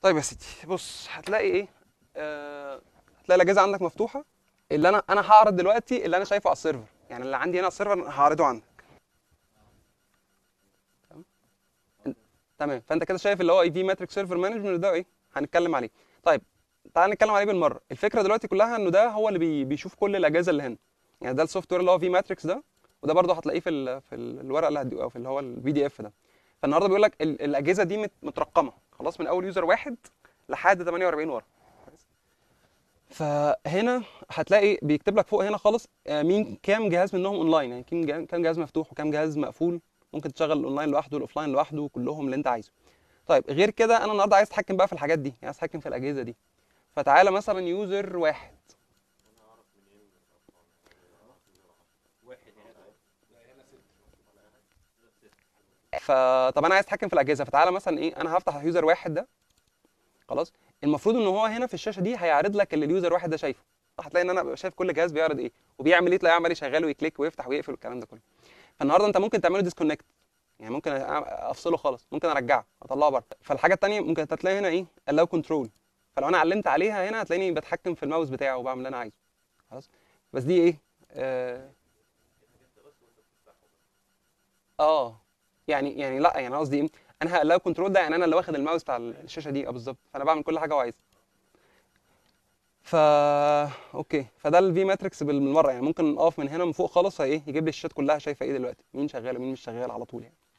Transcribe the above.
طيب يا سيدي بص هتلاقي ايه آه هتلاقي الاجهزه عندك مفتوحه اللي انا انا هعرض دلوقتي اللي انا شايفه على السيرفر يعني اللي عندي هنا على السيرفر أنا هعرضه عندك تمام تمام فانت كده شايف اللي هو اي في ماتريك سيرفر مانجمنت ده ايه هنتكلم عليه طيب تعال نتكلم عليه بالمره الفكره دلوقتي كلها انه ده هو اللي بي بيشوف كل الاجهزه اللي هنا يعني ده السوفت وير اللي هو في ماتريكس ده وده برضه هتلاقيه في ال في ال- الورقه اللي هدي او في اللي هو البي دي اف ده فالنهارده بيقول لك ال- الاجهزه دي مت- مترقمه خلاص من اول يوزر واحد لحد 48 ورا كويس؟ فهنا هتلاقي بيكتب لك فوق هنا خالص آه، مين كام جهاز منهم اونلاين يعني كام جهاز- كام جهاز مفتوح وكام جهاز مقفول ممكن تشغل الاونلاين لوحده والاوفلاين لوحده كلهم اللي انت عايزه طيب غير كده انا النهارده عايز اتحكم بقى في الحاجات دي يعني عايز اتحكم في الاجهزه دي فتعالى مثلا يوزر واحد فطب انا عايز اتحكم في الاجهزه فتعالى مثلا ايه انا هفتح يوزر واحد ده خلاص المفروض ان هو هنا في الشاشه دي هيعرض لك اللي اليوزر واحد ده شايفه هتلاقي ان انا ببقى شايف كل جهاز بيعرض ايه وبيعمل ايه تلاقيه عمال يشغله ويكليك ويفتح ويقفل والكلام ده كله فالنهارده انت ممكن تعمله ديسكونكت يعني ممكن أ- افصله خالص ممكن ارجعه اطلعه بره فالحاجه الثانيه ممكن تلاقي هنا ايه allow كنترول فلو انا علمت عليها هنا هتلاقيني بتحكم في الماوس بتاعه وبعمل اللي انا عايزه خلاص بس دي ايه اه, آه. يعني يعني لا يعني أنا قصدي ايه انا هالاو كنترول ده يعني انا اللي واخد الماوس بتاع الشاشه دي اه بالظبط فانا بعمل كل حاجه هو عايزها فا اوكي فده الفي ماتريكس بالمره يعني ممكن اقف من هنا من فوق خالص ايه يجيب لي الشاشات كلها شايفه ايه دلوقتي مين شغال ومين مش شغال على طول يعني